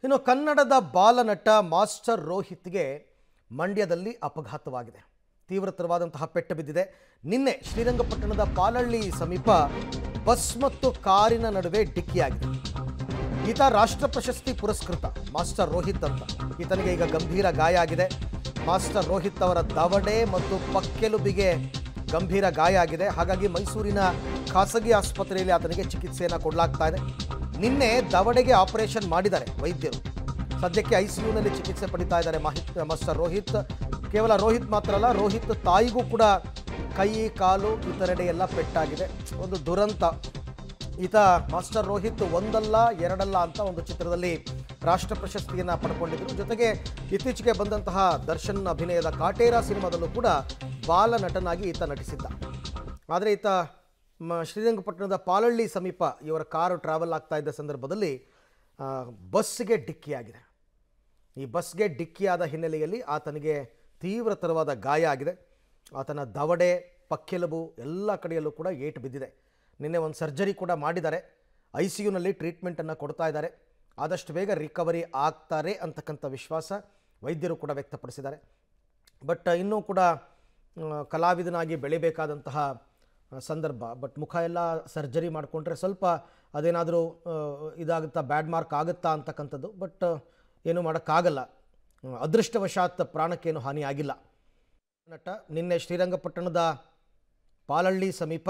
ಇನ್ನು ಕನ್ನಡದ ಬಾಲನಟ ಮಾಸ್ಟರ್ ರೋಹಿತ್ಗೆ ಮಂಡ್ಯದಲ್ಲಿ ಅಪಘಾತವಾಗಿದೆ ತೀವ್ರತರವಾದಂತಹ ಪೆಟ್ಟು ಬಿದ್ದಿದೆ ನಿನ್ನೆ ಶ್ರೀರಂಗಪಟ್ಟಣದ ಪಾಲಳ್ಳಿ ಸಮೀಪ ಬಸ್ ಮತ್ತು ಕಾರಿನ ನಡುವೆ ಡಿಕ್ಕಿಯಾಗಿದೆ ಈತ ರಾಷ್ಟ್ರ ಪ್ರಶಸ್ತಿ ಪುರಸ್ಕೃತ ಮಾಸ್ಟರ್ ರೋಹಿತ್ ಅಂತ ಈತನಿಗೆ ಈಗ ಗಂಭೀರ ಗಾಯ ಆಗಿದೆ ಮಾಸ್ಟರ್ ರೋಹಿತ್ ಅವರ ದವಡೆ ಮತ್ತು ಪಕ್ಕೆಲುಬಿಗೆ ಗಂಭೀರ ಗಾಯ ಆಗಿದೆ ಹಾಗಾಗಿ ಮೈಸೂರಿನ ಖಾಸಗಿ ಆಸ್ಪತ್ರೆಯಲ್ಲಿ ಆತನಿಗೆ ಚಿಕಿತ್ಸೆಯನ್ನು ಕೊಡಲಾಗ್ತಾ ಇದೆ ನಿನ್ನೆ ದವಡೆಗೆ ಆಪರೇಷನ್ ಮಾಡಿದ್ದಾರೆ ವೈದ್ಯರು ಸದ್ಯಕ್ಕೆ ಐ ಸಿ ಯುನಲ್ಲಿ ಚಿಕಿತ್ಸೆ ಪಡಿತಾ ಇದ್ದಾರೆ ಮಾಹಿತ್ ಮಾಸ್ಟರ್ ರೋಹಿತ್ ಕೇವಲ ರೋಹಿತ್ ಮಾತ್ರ ಅಲ್ಲ ರೋಹಿತ್ ತಾಯಿಗೂ ಕೂಡ ಕೈ ಕಾಲು ಇತರೆಡೆ ಎಲ್ಲ ಪೆಟ್ಟಾಗಿದೆ ಒಂದು ದುರಂತ ಈತ ಮಾಸ್ಟರ್ ರೋಹಿತ್ ಒಂದಲ್ಲ ಎರಡಲ್ಲ ಅಂತ ಒಂದು ಚಿತ್ರದಲ್ಲಿ ರಾಷ್ಟ್ರ ಪ್ರಶಸ್ತಿಯನ್ನು ಪಡ್ಕೊಂಡಿದ್ರು ಜೊತೆಗೆ ಇತ್ತೀಚೆಗೆ ಬಂದಂತಹ ದರ್ಶನ್ ಅಭಿನಯದ ಕಾಟೇರ ಸಿನಿಮಾದಲ್ಲೂ ಕೂಡ ಬಾಲ ನಟನಾಗಿ ಈತ ನಟಿಸಿದ್ದ ಆದರೆ ಈತ ಮ- ಶ್ರೀರಂಗಪಟ್ಟಣದ ಪಾಲಳ್ಳಿ ಸಮೀಪ ಇವರ ಕಾರು ಟ್ರಾವೆಲ್ ಆಗ್ತಾ ಇದ್ದ ಸಂದರ್ಭದಲ್ಲಿ ಆ, ಬಸ್ಗೆ ಡಿಕ್ಕಿಯಾಗಿದೆ ಈ ಬಸ್ಗೆ ಡಿಕ್ಕಿಯಾದ ಹಿನ್ನೆಲೆಯಲ್ಲಿ ಆತನಿಗೆ ತೀವ್ರತರವಾದ ಗಾಯ ಆಗಿದೆ ಆತನ ದವಡೆ ಪಕ್ಕೆಲುಬು ಎಲ್ಲ ಕಡೆಯಲ್ಲೂ ಕೂಡ ಏಟು ಬಿದ್ದಿದೆ ನಿನ್ನೆ ಒಂದು ಸರ್ಜರಿ ಕೂಡ ಮಾಡಿದ್ದಾರೆ ಐ ಸಿ ಯುನಲ್ಲಿ ಟ್ರೀಟ್ಮೆಂಟನ್ನು ಕೊಡ್ತಾ ಇದ್ದಾರೆ ಆದಷ್ಟು ಬೇಗ ರಿಕವರಿ ಆಗ್ತಾರೆ ಅಂತಕ್ಕಂಥ ವಿಶ್ವಾಸ ವೈದ್ಯರು ಕೂಡ ವ್ಯಕ್ತಪಡಿಸಿದ್ದಾರೆ ಬಟ್ ಇನ್ನೂ ಕೂಡ ಆ, ಕಲಾವಿದನಾಗಿ ಬೆಳಿಬೇಕಾದಂತಹ ಆ, ಸಂದರ್ಭ ಬಟ್ ಮುಖ ಎಲ್ಲ ಸರ್ಜರಿ ಮಾಡಿಕೊಂಡ್ರೆ ಸ್ವಲ್ಪ ಅದೇನಾದರೂ ಇದಾಗುತ್ತಾ ಬ್ಯಾಡ್ ಮಾರ್ಕ್ ಆಗುತ್ತಾ ಅಂತಕ್ಕಂಥದ್ದು ಬಟ್ ಏನೂ ಮಾಡೋಕ್ಕಾಗಲ್ಲ ಆ, ಅದೃಷ್ಟವಶಾತ್ ಪ್ರಾಣಕ್ಕೇನು ಹಾನಿ ಆಗಿಲ್ಲ ನಟ ನಿನ್ನೆ ಶ್ರೀರಂಗಪಟ್ಟಣದ ಪಾಲಳ್ಳಿ ಸಮೀಪ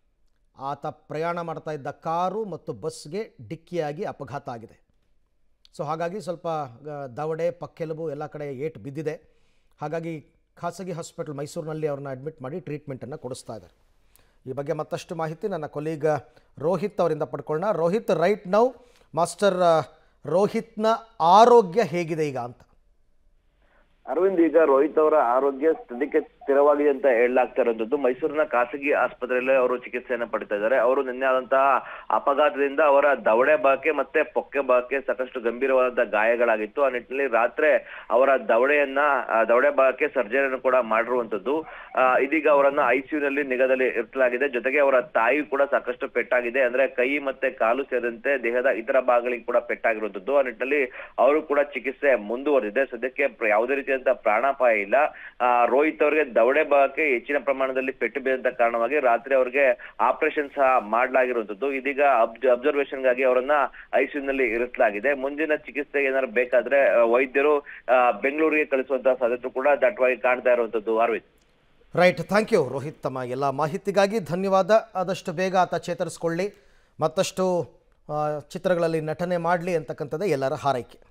ಆತ ಪ್ರಯಾಣ ಮಾಡ್ತಾ ಇದ್ದ ಕಾರು ಮತ್ತು ಬಸ್ಗೆ ಡಿಕ್ಕಿಯಾಗಿ ಅಪಘಾತ ಆಗಿದೆ ಸೊ ಹಾಗಾಗಿ ಸ್ವಲ್ಪ ಆ, ದವಡೆ ಪಕ್ಕೆಲುಬು ಎಲ್ಲ ಕಡೆ ಏಟು ಬಿದ್ದಿದೆ ಹಾಗಾಗಿ ಖಾಸಗಿ ಹಾಸ್ಪಿಟಲ್ ಮೈಸೂರಿನಲ್ಲಿ ಅವ್ರನ್ನ ಅಡ್ಮಿಟ್ ಮಾಡಿ ಟ್ರೀಟ್ಮೆಂಟನ್ನು ಕೊಡಿಸ್ತಾ ಇದ್ದಾರೆ ಈ ಬಗ್ಗೆ ಮತ್ತಷ್ಟು ಮಾಹಿತಿ ನನ್ನ ಕೊಲೀಗ ರೋಹಿತ್ ಅವರಿಂದ ಪಡ್ಕೊಳ್ಳೋಣ ರೋಹಿತ್ ರೈಟ್ ನೌ ಮಾಸ್ಟರ್ ಆ, ರೋಹಿತ್ನ ಆರೋಗ್ಯ ಹೇಗಿದೆ ಈಗ ಅಂತ ಅರವಿಂದ್ ಈಗ ರೋಹಿತ್ ಅವರ ಆರೋಗ್ಯ ಸದ್ಯಕ್ಕೆ ಸ್ಥಿರವಾಗಿದೆ ಅಂತ ಹೇಳಲಾಗ್ತಾ ಇರೋದು ಮೈಸೂರಿನ ಖಾಸಗಿ ಆಸ್ಪತ್ರೆಯಲ್ಲಿ ಅವರು ಚಿಕಿತ್ಸೆಯನ್ನ ಪಡಿತಾ ಇದ್ದಾರೆ ಅವರು ನಿನ್ನೆ ಆದಂತಹ ಅಪಘಾತದಿಂದ ಅವರ ದವಡೆ ಭಾಗಕ್ಕೆ ಮತ್ತೆ ಪೊಕ್ಕೆ ಭಾಗಕ್ಕೆ ಸಾಕಷ್ಟು ಗಂಭೀರವಾದ ಗಾಯಗಳಾಗಿತ್ತು ಆ ನಿಟ್ಟಿನಲ್ಲಿ ರಾತ್ರಿ ಅವರ ದವಡೆಯನ್ನ ಆ, ದವಡೆ ಭಾಗಕ್ಕೆ ಸರ್ಜರಿಯನ್ನು ಕೂಡ ಮಾಡಿರುವಂತದ್ದು ಆ, ಇದೀಗ ಅವರನ್ನ ಐಸಿಯು ನಲ್ಲಿ ನಿಗಾದಲ್ಲಿ ಇರಿಸಲಾಗಿದೆ ಜೊತೆಗೆ ಅವರ ತಾಯಿ ಕೂಡ ಸಾಕಷ್ಟು ಪೆಟ್ಟಾಗಿದೆ ಅಂದ್ರೆ ಕೈ ಮತ್ತೆ ಕಾಲು ಸೇರಿದಂತೆ ದೇಹದ ಇತರ ಭಾಗಗಳಿಗೆ ಕೂಡ ಪೆಟ್ಟಾಗಿರುವಂತದ್ದು ಆ ನಿಟ್ಟಿನಲ್ಲಿ ಅವರು ಕೂಡ ಚಿಕಿತ್ಸೆ ಮುಂದುವರೆದಿದೆ ಸದ್ಯಕ್ಕೆ ಪ್ರ- ಯಾವುದೇ ರೀತಿಯಾದಂತಹ ಪ್ರಾಣಾಪಾಯ ಇಲ್ಲ ಆ, ರೋಹಿತ್ ಅವರಿಗೆ ದವಡೆ ಭಾಗಕ್ಕೆ ಹೆಚ್ಚಿನ ಪ್ರಮಾಣದಲ್ಲಿ ಪೆಟ್ಟು ಬಿದ್ದಂತ ಕಾರಣವಾಗಿ ರಾತ್ರಿ ಅವರಿಗೆ ಆಪರೇಷನ್ ಸಹ ಮಾಡಲಾಗಿರುವಂತದ್ದು ಇದೀಗ ಅಬ್ಸರ್ವೇಷನ್ ಗಾಗಿ ಅವರನ್ನ ಐಸಿಯು ನಲ್ಲಿ ಇರಿಸಲಾಗಿದೆ ಮುಂದಿನ ಚಿಕಿತ್ಸೆಗೆ ಏನಾದ್ರು ಬೇಕಾದ್ರೆ ಆ, ವೈದ್ಯರು ಆ, ಬೆಂಗಳೂರಿಗೆ ಕಳಿಸುವಂತಹ ಸಾಧ್ಯತೆ ಕೂಡ ದಟ್ಟವಾಗಿ ಕಾಣ್ತಾ ಇರುವಂತದ್ದು Aravind right thank you Rohit ತಮ್ಮ ಎಲ್ಲ ಮಾಹಿತಿಗಾಗಿ ಧನ್ಯವಾದ ಆದಷ್ಟು ಬೇಗ ಆತ ಚೇತರಿಸ್ಕೊಳ್ಳಿ ಮತ್ತಷ್ಟು ಆ, ಚಿತ್ರಗಳಲ್ಲಿ ನಟನೆ ಮಾಡಲಿ ಅಂತಕ್ಕಂಥದ್ದೇ ಎಲ್ಲರ ಹಾರೈಕೆ